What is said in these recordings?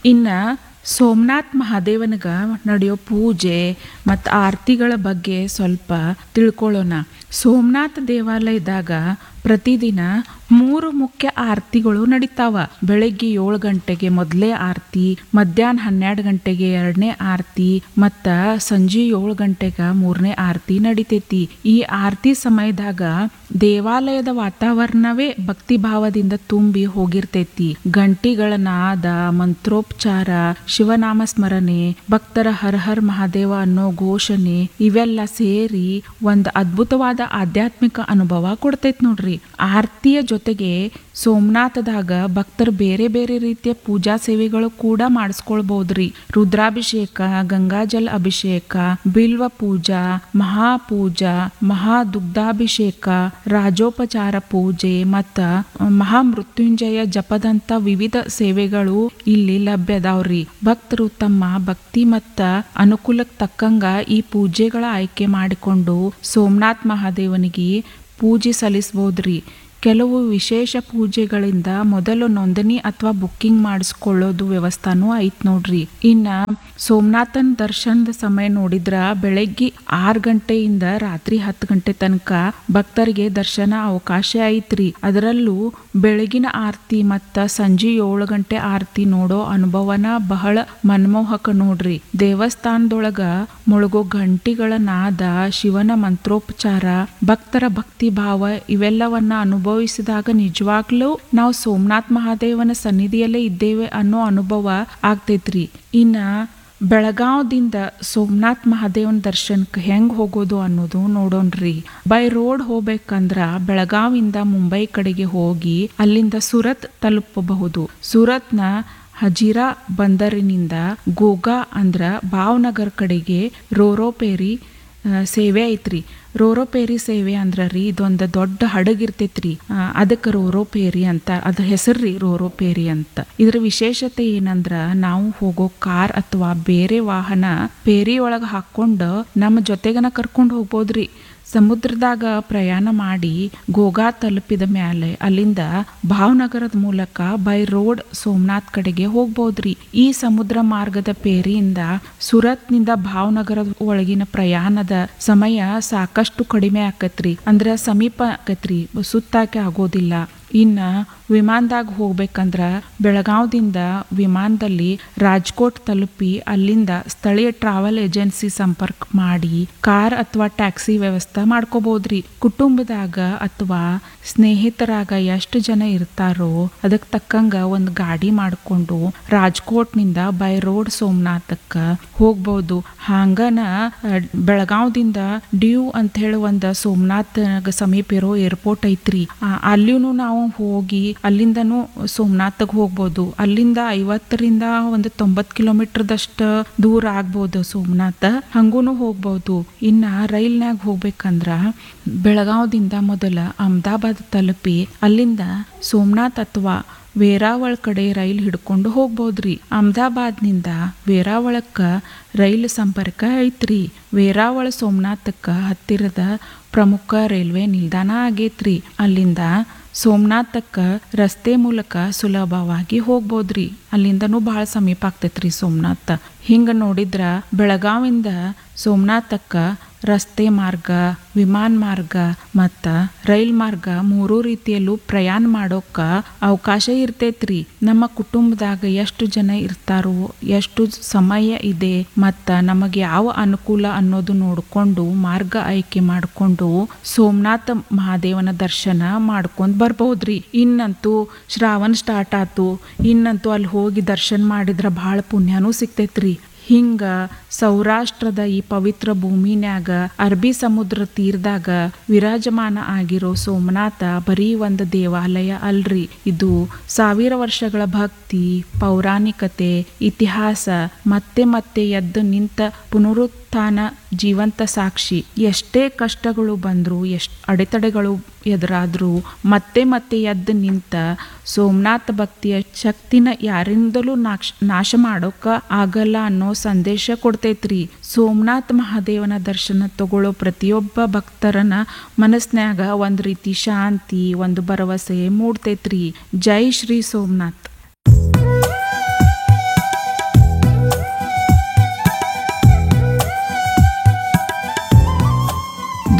ಇನ್ನ ಸೋಮನಾಥ್ ಮಹಾದೇವನಿಗ ನಡೆಯೋ ಪೂಜೆ ಮತ್ತು ಆರತಿಗಳ ಬಗ್ಗೆ ಸ್ವಲ್ಪ ತಿಳ್ಕೊಳ್ಳೋಣ ಸೋಮನಾಥ ದೇವಾಲಯದಾಗ ಪ್ರತಿದಿನ ಮೂರು ಮುಖ್ಯ ಆರತಿಗಳು ನಡೀತಾವ ಬೆಳಗ್ಗೆ ಏಳು ಗಂಟೆಗೆ ಮೊದಲೇ ಆರತಿ ಮಧ್ಯಾಹ್ನ ಹನ್ನೆರಡು ಗಂಟೆಗೆ ಎರಡನೇ ಆರತಿ ಮತ್ತ ಸಂಜೆ ಏಳು ಗಂಟೆಗೆ ಮೂರನೇ ಆರತಿ ನಡಿತೈತಿ ಈ ಆರತಿ ಸಮಯದಾಗ ದೇವಾಲಯದ ವಾತಾವರಣವೇ ಭಕ್ತಿ ಭಾವದಿಂದ ತುಂಬಿ ಹೋಗಿರ್ತೈತಿ ಗಂಟಿಗಳ ನಾದ ಮಂತ್ರೋಪಚಾರ ಶಿವನಾಮ ಸ್ಮರಣೆ ಭಕ್ತರ ಹರ ಹರ್ ಮಹಾದೇವ ಅನ್ನೋ ಘೋಷಣೆ ಇವೆಲ್ಲ ಸೇರಿ ಒಂದು ಅದ್ಭುತವಾದ ಆಧ್ಯಾತ್ಮಿಕ ಅನುಭವ ಕೊಡ್ತೈತಿ ನೋಡ್ರಿ ಆರತಿಯ ಜೊತೆಗೆ ಸೋಮನಾಥದಾಗ ಭಕ್ತರು ಬೇರೆ ಬೇರೆ ರೀತಿಯ ಪೂಜಾ ಸೇವೆಗಳು ಕೂಡ ಮಾಡಿಸ್ಕೊಳ್ಬಹುದ್ರಿ ರುದ್ರಾಭಿಷೇಕ ಗಂಗಾಜಲ ಅಭಿಷೇಕ ಬಿಲ್ವ ಪೂಜಾ ಮಹಾಪೂಜಾ ಮಹಾದುಗ್ಧಾಭಿಷೇಕ ರಾಜೋಪಚಾರ ಪೂಜೆ ಮತ್ತ ಮಹಾಮೃತ್ಯುಂಜಯ ಜಪದಂತ ವಿವಿಧ ಸೇವೆಗಳು ಇಲ್ಲಿ ಲಭ್ಯದಾವ್ರಿ ಭಕ್ತರು ತಮ್ಮ ಭಕ್ತಿ ಮತ್ತ ಅನುಕೂಲಕ್ಕೆ ತಕ್ಕಂಗ ಈ ಪೂಜೆಗಳ ಆಯ್ಕೆ ಮಾಡಿಕೊಂಡು ಸೋಮನಾಥ್ ಮಹಾದೇವನಿಗೆ ಪೂಜೆ ಸಲ್ಲಿಸ್ಬೋದ್ರಿ ಕೆಲವು ವಿಶೇಷ ಪೂಜೆಗಳಿಂದ ಮೊದಲು ನೋಂದಣಿ ಅಥವಾ ಬುಕ್ಕಿಂಗ್ ಮಾಡಿಸ್ಕೊಳ್ಳೋದು ವ್ಯವಸ್ಥಾನೂ ಐತ್ ನೋಡ್ರಿ ಇನ್ನ ಸೋಮನಾಥನ್ ದರ್ಶನದ ಸಮಯ ನೋಡಿದ್ರ ಬೆಳಗ್ಗೆ ಆರು ಗಂಟೆಯಿಂದ ರಾತ್ರಿ ಹತ್ತು ಗಂಟೆ ತನಕ ಭಕ್ತರಿಗೆ ದರ್ಶನ ಅವಕಾಶ ಐತ್ರಿ ಅದರಲ್ಲೂ ಬೆಳಗಿನ ಆರತಿ ಮತ್ತ ಸಂಜೆ ಏಳು ಗಂಟೆ ಆರತಿ ನೋಡೋ ಅನುಭವನ ಬಹಳ ಮನಮೋಹಕ ನೋಡ್ರಿ ದೇವಸ್ಥಾನದೊಳಗ ಮುಳುಗೋ ಗಂಟಿಗಳ ನಾದ ಶಿವನ ಮಂತ್ರೋಪಚಾರ ಭಕ್ತರ ಭಕ್ತಿ ಭಾವ ಇವೆಲ್ಲವನ್ನ ಅನುಭವಿಸಿದಾಗ ನಿಜವಾಗ್ಲೂ ನಾವು ಸೋಮನಾಥ್ ಮಹಾದೇವನ ಸನ್ನಿಧಿಯಲ್ಲೇ ಇದ್ದೇವೆ ಅನ್ನೋ ಅನುಭವ ಆಗ್ತೈತ್ರಿ ಇನ್ನ ಬೆಳಗಾವದಿಂದ ಸೋಮನಾಥ್ ಮಹಾದೇವನ ದರ್ಶನಕ್ಕೆ ಹೆಂಗ್ ಹೋಗೋದು ಅನ್ನೋದು ನೋಡೋಣ್ರಿ ಬೈ ರೋಡ್ ಹೋಗ್ಬೇಕಂದ್ರ ಬೆಳಗಾವಿಂದ ಮುಂಬೈ ಕಡೆಗೆ ಹೋಗಿ ಅಲ್ಲಿಂದ ಸುರತ್ ತಲುಪಬಹುದು ಸುರತ್ನ ಹಜೀರಾ ಬಂದರಿನಿಂದ ಗೋಗಾ ಅಂದ್ರ ಭಾವನಗರ್ ಕಡೆಗೆ ರೋರೋಪೇರಿ ಆ, ಸೇವೆ ಐತ್ರಿ ರೋರೋಪೇರಿ ಸೇವೆ ಅಂದ್ರ ರೀ ಇದೊಂದು ದೊಡ್ಡ ಹಡಗ್ ಇರ್ತೈತ್ರಿ ಅದಕ್ಕೆ ರೋರೋಪೇರಿ ಅಂತ ಅದ್ರ ಹೆಸರ್ರಿ ರೋರೋಪೇರಿ ಅಂತ ಇದ್ರ ವಿಶೇಷತೆ ಏನಂದ್ರ ನಾವು ಹೋಗೋ ಕಾರ್ ಅಥವಾ ಬೇರೆ ವಾಹನ ಪೇರಿ ಒಳಗ ಹಾಕೊಂಡು ನಮ್ಮ ಜೊತೆಗನ ಕರ್ಕೊಂಡು ಹೋಗ್ಬೋದ್ರಿ ಸಮುದ್ರದಾಗ ಪ್ರಯಾಣ ಮಾಡಿ ಗೋಗಾ ತಲುಪಿದ ಮ್ಯಾಲೆ ಅಲ್ಲಿಂದ ಭಾವನಗರದ ಮೂಲಕ ಬೈ ರೋಡ್ ಸೋಮನಾಥ್ ಕಡೆಗೆ ಹೋಗ್ಬೋದ್ರಿ ಈ ಸಮುದ್ರ ಮಾರ್ಗದ ಪೇರಿಯಿಂದ ಸುರತ್ನಿಂದ ಭಾವನಗರದ ಒಳಗಿನ ಪ್ರಯಾಣದ ಸಮಯ ಸಾಕಷ್ಟು ಕಡಿಮೆ ಆಕತ್ರಿ ಅಂದ್ರ ಸಮೀಪ ಆಕತ್ರಿ ಸುತ್ತಾಕೆ ಆಗೋದಿಲ್ಲ ಇನ್ನ ವಿಮಾನದಾಗ ಹೋಗ್ಬೇಕಂದ್ರ ಬೆಳಗಾವದಿಂದ ವಿಮಾನದಲ್ಲಿ ರಾಜ್ಕೋಟ್ ತಲುಪಿ ಅಲ್ಲಿಂದ ಸ್ಥಳೀಯ ಟ್ರಾವೆಲ್ ಏಜೆನ್ಸಿ ಸಂಪರ್ಕ ಮಾಡಿ ಕಾರ್ ಅಥವಾ ಟ್ಯಾಕ್ಸಿ ವ್ಯವಸ್ಥೆ ಮಾಡ್ಕೋಬಹುದ್ರಿ ಕುಟುಂಬದಾಗ ಅಥವಾ ಸ್ನೇಹಿತರಾಗ ಎಷ್ಟು ಜನ ಇರ್ತಾರೋ ಅದಕ್ಕೆ ತಕ್ಕಂಗ ಒಂದು ಗಾಡಿ ಮಾಡಿಕೊಂಡು ರಾಜ್ಕೋಟ್ನಿಂದ ಬೈ ರೋಡ್ ಸೋಮನಾಥಕ್ಕ ಹೋಗ್ಬೋದು ಹಾಂಗನ ಆ, ಬೆಳಗಾವದಿಂದ ಡ್ಯೂ ಅಂತ ಹೇಳಿ ಒಂದು ಸೋಮನಾಥ್ ಸಮೀಪ ಇರೋ ಏರ್ಪೋರ್ಟ್ ಐತ್ರಿ ಅಲ್ಲಿಯೂ ನಾವು ಹೋಗಿ ಅಲ್ಲಿಂದನೂ ಸೋಮನಾಥಗ್ ಹೋಗ್ಬೋದು ಅಲ್ಲಿಂದ ಐವತ್ತರಿಂದ ಒಂದು ತೊಂಬತ್ ಕಿಲೋಮೀಟರ್ದಷ್ಟು ದೂರ ಆಗ್ಬೋದು ಸೋಮನಾಥ ಹಂಗೂನು ಹೋಗ್ಬೋದು ಇನ್ನ ರೈಲ್ನ್ಯಾಗ ಹೋಗ್ಬೇಕಂದ್ರ ಬೆಳಗಾವದಿಂದ ಮೊದಲ ಅಹಮದಾಬಾದ್ ತಲುಪಿ ಅಲ್ಲಿಂದ ಸೋಮನಾಥ್ ಅಥವಾ ವೇರಾವಳ ಕಡೆ ರೈಲ್ ಹಿಡ್ಕೊಂಡು ಹೋಗ್ಬೋದ್ರಿ ಅಹಮದಾಬಾದ್ನಿಂದ ವೇರಾವಳಕ್ಕ ರೈಲು ಸಂಪರ್ಕ ಐತ್ರಿ ವೇರಾವಳ ಸೋಮನಾಥಕ್ಕ ಹತ್ತಿರದ ಪ್ರಮುಖ ರೈಲ್ವೆ ನಿಲ್ದಾಣ ಆಗೈತ್ರಿ ಅಲ್ಲಿಂದ ಸೋಮನಾಥಕ್ಕ ರಸ್ತೆ ಮೂಲಕ ಸುಲಭವಾಗಿ ಹೋಗ್ಬೋದ್ರಿ ಅಲ್ಲಿಂದನೂ ಬಹಳ ಸಮೀಪ ಆಗ್ತೈತ್ರಿ ಸೋಮನಾಥ ಹಿಂಗ ನೋಡಿದ್ರ ಬೆಳಗಾವಿಂದ ಸೋಮನಾಥಕ್ಕ ರಸ್ತೆ ಮಾರ್ಗ ವಿಮಾನ ಮಾರ್ಗ ಮತ್ತ ರೈಲ್ ಮಾರ್ಗ ಮೂರೂ ರೀತಿಯಲ್ಲೂ ಪ್ರಯಾಣ ಮಾಡೋಕ ಅವಕಾಶ ಇರ್ತೈತ್ರಿ ನಮ್ಮ ಕುಟುಂಬದಾಗ ಎಷ್ಟು ಜನ ಇರ್ತಾರೋ ಎಷ್ಟು ಸಮಯ ಇದೆ ಮತ್ತ ನಮಗೆ ಯಾವ ಅನುಕೂಲ ಅನ್ನೋದು ನೋಡ್ಕೊಂಡು ಮಾರ್ಗ ಆಯ್ಕೆ ಮಾಡ್ಕೊಂಡು ಸೋಮನಾಥ ಮಹಾದೇವನ ದರ್ಶನ ಮಾಡ್ಕೊಂಡ್ ಬರ್ಬೋದ್ರಿ ಇನ್ನಂತೂ ಶ್ರಾವಣ ಸ್ಟಾರ್ಟ್ ಆತು ಇನ್ನಂತೂ ಅಲ್ಲಿ ಹೋಗಿ ದರ್ಶನ ಮಾಡಿದ್ರ ಭಾಳ ಪುಣ್ಯನೂ ಸಿಗ್ತೈತ್ರಿ ಹಿಂಗ ಸೌರಾಷ್ಟ್ರದ ಈ ಪವಿತ್ರ ಭೂಮಿನ್ಯಾಗ ಅರಬ್ಬಿ ಸಮುದ್ರ ತೀರದಾಗ ವಿರಾಜಮಾನ ಆಗಿರೋ ಸೋಮನಾಥ ಬರೀ ಒಂದು ದೇವಾಲಯ ಅಲ್ರಿ ಇದು ಸಾವಿರ ವರ್ಷಗಳ ಭಕ್ತಿ ಪೌರಾಣಿಕತೆ ಇತಿಹಾಸ ಮತ್ತೆ ಮತ್ತೆ ಎದ್ದು ನಿಂತ ಪುನರುತ್ಥಾನ ಜೀವಂತ ಸಾಕ್ಷಿ ಎಷ್ಟೇ ಕಷ್ಟಗಳು ಬಂದ್ರು ಎಷ್ಟ್ ಅಡೆತಡೆಗಳು ಎದುರಾದ್ರೂ ಮತ್ತೆ ಮತ್ತೆ ಎದ್ದು ನಿಂತ ಸೋಮನಾಥ ಭಕ್ತಿಯ ಶಕ್ತಿನ ಯಾರಿಂದಲೂ ನಾಶ ನಾಶ ಮಾಡೋಕ ಆಗಲ್ಲ ಅನ್ನೋ ಸಂದೇಶ ಕೊಡ್ತೈತ್ರಿ ಸೋಮನಾಥ ಮಹಾದೇವನ ದರ್ಶನ ತಗೊಳ್ಳೋ ಪ್ರತಿಯೊಬ್ಬ ಭಕ್ತರನ ಮನಸ್ನ್ಯಾಗ ಒಂದ್ ರೀತಿ ಶಾಂತಿ ಒಂದು ಭರವಸೆ ಮೂಡ್ತೈತ್ರಿ ಜೈ ಶ್ರೀ ಸೋಮನಾಥ್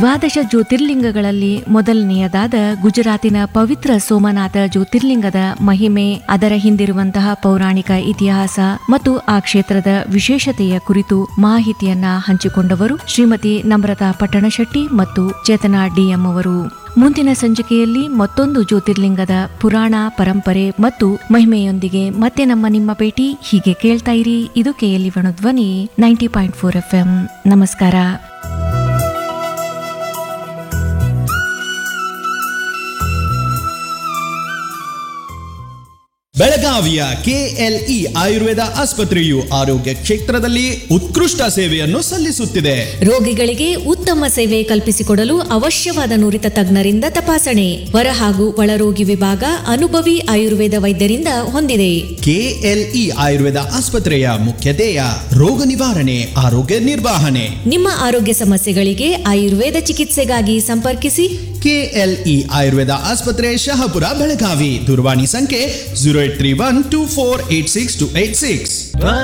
ದ್ವಾದಶ ಜ್ಯೋತಿರ್ಲಿಂಗಗಳಲ್ಲಿ ಮೊದಲನೆಯದಾದ ಗುಜರಾತಿನ ಪವಿತ್ರ ಸೋಮನಾಥ ಜ್ಯೋತಿರ್ಲಿಂಗದ ಮಹಿಮೆ ಅದರ ಹಿಂದಿರುವಂತಹ ಪೌರಾಣಿಕ ಇತಿಹಾಸ ಮತ್ತು ಆ ಕ್ಷೇತ್ರದ ವಿಶೇಷತೆಯ ಕುರಿತು ಮಾಹಿತಿಯನ್ನ ಹಂಚಿಕೊಂಡವರು ಶ್ರೀಮತಿ ನಮ್ರತಾ ಪಟ್ಟಣಶೆಟ್ಟಿ ಮತ್ತು ಚೇತನಾ ಡಿಎಂ ಅವರು ಮುಂದಿನ ಸಂಚಿಕೆಯಲ್ಲಿ ಮತ್ತೊಂದು ಜ್ಯೋತಿರ್ಲಿಂಗದ ಪುರಾಣ ಪರಂಪರೆ ಮತ್ತು ಮಹಿಮೆಯೊಂದಿಗೆ ಮತ್ತೆ ನಮ್ಮ ನಿಮ್ಮ ಭೇಟಿ ಹೀಗೆ ಕೇಳ್ತಾ ಇರಿ ಇದು KLE Dhwani ninety point four F M ನಮಸ್ಕಾರ ಬೆಳಗಾವಿಯ ಕೆಎಲ್ಇ ಆಯುರ್ವೇದ ಆಸ್ಪತ್ರೆಯು ಆರೋಗ್ಯ ಕ್ಷೇತ್ರದಲ್ಲಿ ಉತ್ಕೃಷ್ಟ ಸೇವೆಯನ್ನು ಸಲ್ಲಿಸುತ್ತಿದೆ ರೋಗಿಗಳಿಗೆ ಉತ್ತಮ ಸೇವೆ ಕಲ್ಪಿಸಿಕೊಡಲು ಅವಶ್ಯವಾದ ನುರಿತ ತಜ್ಞರಿಂದ ತಪಾಸಣೆ ಹೊರ ಹಾಗೂ ಒಳರೋಗಿ ವಿಭಾಗ ಅನುಭವಿ ಆಯುರ್ವೇದ ವೈದ್ಯರಿಂದ ಹೊಂದಿದೆ ಕೆಎಲ್ಇ ಆಯುರ್ವೇದ ಆಸ್ಪತ್ರೆಯ ಮುಖ್ಯ ಧ್ಯೇಯ ರೋಗ ನಿವಾರಣೆ ಆರೋಗ್ಯ ನಿರ್ವಹಣೆ ನಿಮ್ಮ ಆರೋಗ್ಯ ಸಮಸ್ಯೆಗಳಿಗೆ ಆಯುರ್ವೇದ ಚಿಕಿತ್ಸೆಗಾಗಿ ಸಂಪರ್ಕಿಸಿ ಕೆಎಲ್ಇ ಆಯುರ್ವೇದ ಆಸ್ಪತ್ರೆ ಶಹಾಪುರ ಬೆಳಗಾವಿ ದೂರವಾಣಿ ಸಂಖ್ಯೆ zero eight three one two four eight six two eight six